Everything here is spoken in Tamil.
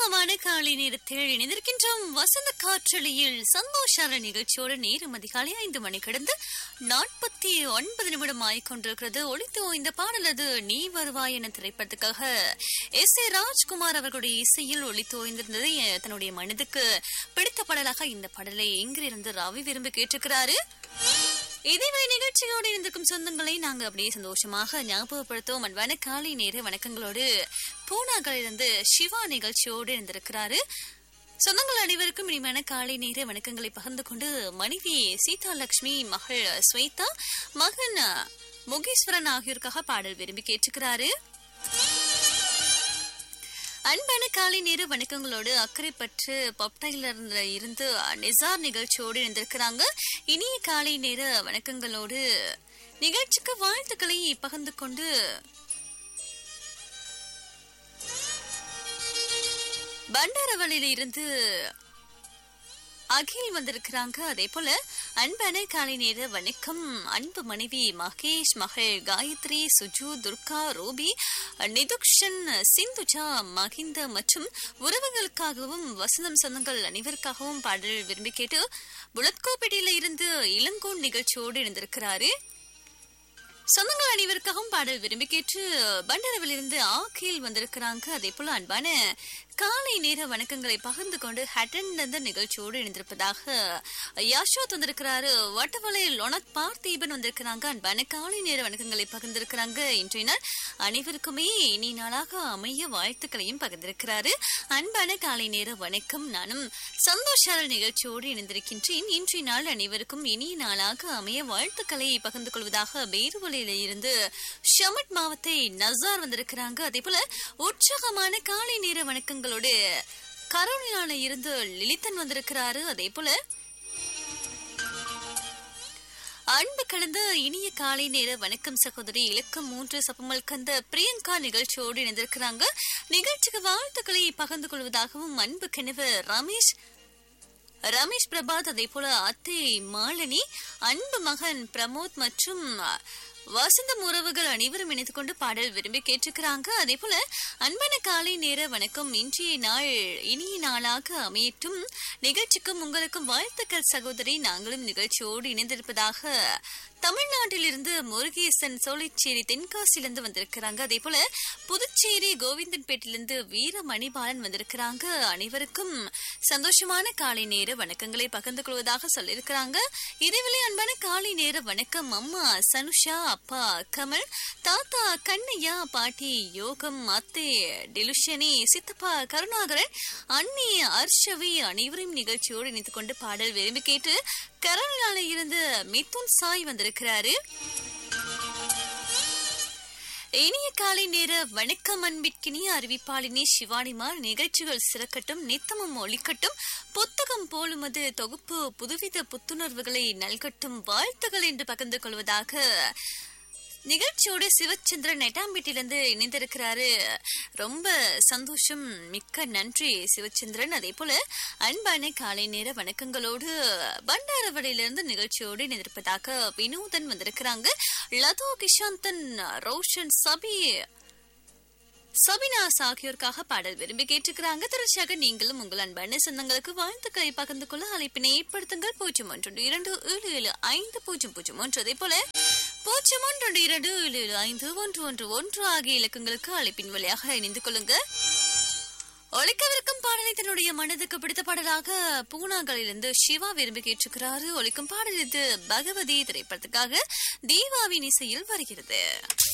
உற்சாகமான காலை நேரத்தில் இணைந்திருக்கின்றோம் வசந்த காற்றொலியில் சந்தோஷார நிகழ்ச்சியோடு நேரம் அதிகாலை ஐந்து மணி கடந்து நாற்பத்தி ஒன்பது நிமிடம் ஆகிக்கொண்டிருக்கிறது ஒளித்து இந்த பாடல் அது நீ வருவாய் என திரைப்படத்துக்காக எஸ் ஏ ராஜ்குமார் அவர்களுடைய இசையில் ஒளித்து ஓய்ந்திருந்தது எ- தன்னுடைய மனதுக்கு பிடித்த பாடலாக இந்த பாடலை எங்கிருந்து ரவி விரும்பி கேட்டிருக்கிறாரு இதேவே நிகழ்ச்சியோடு இருந்திருக்கும் சொந்தங்களை நாங்க அப்படியே சந்தோஷமாக ஞாபகப்படுத்துவோம் அன்பான காலை நேர வணக்கங்களோடு பூனாக்களிலிருந்து சிவா நிகழ்ச்சியோடு இருந்திருக்கிறாரு சொந்தங்கள் அனைவருக்கும் இனிமையான காலை நேர வணக்கங்களை பகிர்ந்து கொண்டு மனைவி சீதா லட்சுமி மகள் ஸ்வேதா மகன் முகேஸ்வரன் ஆகியோருக்காக பாடல் விரும்பி கேட்டுக்கிறாரு அன்பான காலை நேர வணக்கங்களோடு அக்கறைப்பற்று பப்டைலர்ல இருந்து நிசார் நிகழ்ச்சியோடு இருந்திருக்கிறாங்க இனிய காலை நேர வணக்கங்களோடு நிகழ்ச்சிக்கு வாழ்த்துக்களை பகிர்ந்து கொண்டு பண்டாரவளியில இருந்து அகில் வந்திருக்கிறாங்க அதே போல அன்பான காலை நேர வணக்கம் அன்பு மனைவி மகேஷ் மகள் காயத்ரி சுஜு துர்கா ரூபி நிதுக்ஷன் சிந்துஜா மகிந்த மற்றும் உறவுகளுக்காகவும் வசந்தம் சொந்தங்கள் அனைவருக்காகவும் பாடல் விரும்பி கேட்டு புலத்கோப்பேட்டையில இருந்து இளங்கோன் நிகழ்ச்சியோடு இணைந்திருக்கிறாரு சொந்தங்கள் அனைவருக்காகவும் பாடல் விரும்பி கேட்டு பண்டரவிலிருந்து ஆக்கில் வந்திருக்கிறாங்க அதே போல அன்பான காலை நேர வணக்கங்களை பகிர்ந்து கொண்டு ஹட்டன் நிகழ்ச்சியோடு இணைந்திருப்பதாக யசோத் வந்திருக்கிறாரு வட்டவளை லொனத் பார்த்தீபன் வந்திருக்கிறாங்க அன்பான காலை நேர வணக்கங்களை பகிர்ந்திருக்கிறாங்க இன்றைய நாள் அனைவருக்குமே இனி நாளாக அமைய வாழ்த்துக்களையும் பகிர்ந்திருக்கிறாரு அன்பான காலை நேர வணக்கம் நானும் சந்தோஷார நிகழ்ச்சியோடு இணைந்திருக்கின்றேன் இன்றைய நாள் அனைவருக்கும் இனிய நாளாக அமைய வாழ்த்துக்களை பகிர்ந்து கொள்வதாக பேருவலையில இருந்து ஷமட் மாவத்தை நசார் வந்திருக்கிறாங்க அதே போல உற்சாகமான காலை நேர வணக்கங்களோடு கரோலியான இருந்து லிலித்தன் வந்திருக்கிறாரு அதே போல அன்பு கலந்த இனிய காலை நேர வணக்கம் சகோதரி இலக்கம் மூன்று சப்பமல் கந்த பிரியங்கா நிகழ்ச்சியோடு இணைந்திருக்கிறாங்க நிகழ்ச்சிக்கு வாழ்த்துக்களை பகிர்ந்து கொள்வதாகவும் அன்பு கணவர் ரமேஷ் ரமேஷ் பிரபாத் அதே போல அத்தை மாலினி அன்பு மகன் பிரமோத் மற்றும் வசந்தம் உறவுகள் அனைவரும் இணைத்துக் கொண்டு பாடல் விரும்பி கேட்டிருக்கிறாங்க அதே போல அன்பான காலை நேர வணக்கம் இன்றைய நாள் இனிய நாளாக அமையட்டும் நிகழ்ச்சிக்கும் உங்களுக்கும் வாழ்த்துக்கள் சகோதரி நாங்களும் நிகழ்ச்சியோடு இணைந்திருப்பதாக தமிழ்நாட்டிலிருந்து முருகேசன் சோலைச்சேரி தென்காசியிலிருந்து வந்திருக்கிறாங்க அதே போல புதுச்சேரி கோவிந்தன்பேட்டிலிருந்து வீர மணிபாலன் வந்திருக்கிறாங்க அனைவருக்கும் சந்தோஷமான காலை நேர வணக்கங்களை பகிர்ந்து கொள்வதாக சொல்லியிருக்கிறாங்க இதேவேளை அன்பான காலை நேர வணக்கம் அம்மா சனுஷா அப்பா கமல் தாத்தா கண்ணையா பாட்டி யோகம் அத்தை டிலுஷனி சித்தப்பா கருணாகரன் அண்ணி அர்ஷவி அனைவரையும் நிகழ்ச்சியோடு இணைத்துக் கொண்டு பாடல் விரும்பி கேட்டு கரலால இருந்து மிதுன் சாய் வந்திருக்கிறாரு இனிய காலை நேர வணக்கம் அன்பிற்கினிய அறிவிப்பாளினி சிவானிமார் நிகழ்ச்சிகள் சிறக்கட்டும் நித்தமும் ஒளிக்கட்டும் புத்தகம் போலுமது தொகுப்பு புதுவித புத்துணர்வுகளை நல்கட்டும் வாழ்த்துகள் என்று பகிர்ந்து கொள்வதாக நிகழ்ச்சியோட சிவச்சந்திரன் நெட்டாம்பேட்டிலிருந்து இணைந்திருக்கிறாரு ரொம்ப சந்தோஷம் மிக்க நன்றி சிவச்சந்திரன் அதே போல அன்பான காலை நேர வணக்கங்களோடு பண்டாரவடையிலிருந்து நிகழ்ச்சியோடு இணைந்திருப்பதாக வினோதன் வந்திருக்கிறாங்க லதோ கிஷாந்தன் ரோஷன் சபி சபினாஸ் ஆகியோருக்காக பாடல் விரும்பி கேட்டிருக்கிறாங்க தொடர்ச்சியாக நீங்களும் உங்கள் அன்பான சொந்தங்களுக்கு வாழ்த்துக்களை பகிர்ந்து கொள்ள அழைப்பினை ஏற்படுத்துங்கள் பூஜ்ஜியம் ஒன்று இரண்டு ஏழு ஏழு ஐந்து பூஜ்ஜியம் பூஜ்ஜியம் ஒன்று அதே போல பூஜ்ஜியம் ஒன்று இரண்டு ஏழு ஏழு ஐந்து ஒன்று ஒன்று ஒன்று ஆகிய இலக்கங்களுக்கு அழைப்பின் வழியாக இணைந்து கொள்ளுங்க ஒழிக்கவிருக்கும் பாடலை தன்னுடைய மனதுக்கு பிடித்த பாடலாக பூனாங்களிலிருந்து சிவா விரும்பி கேட்டிருக்கிறாரு ஒழிக்கும் பாடல் இது பகவதி திரைப்படத்துக்காக தீபாவின் இசையில் வருகிறது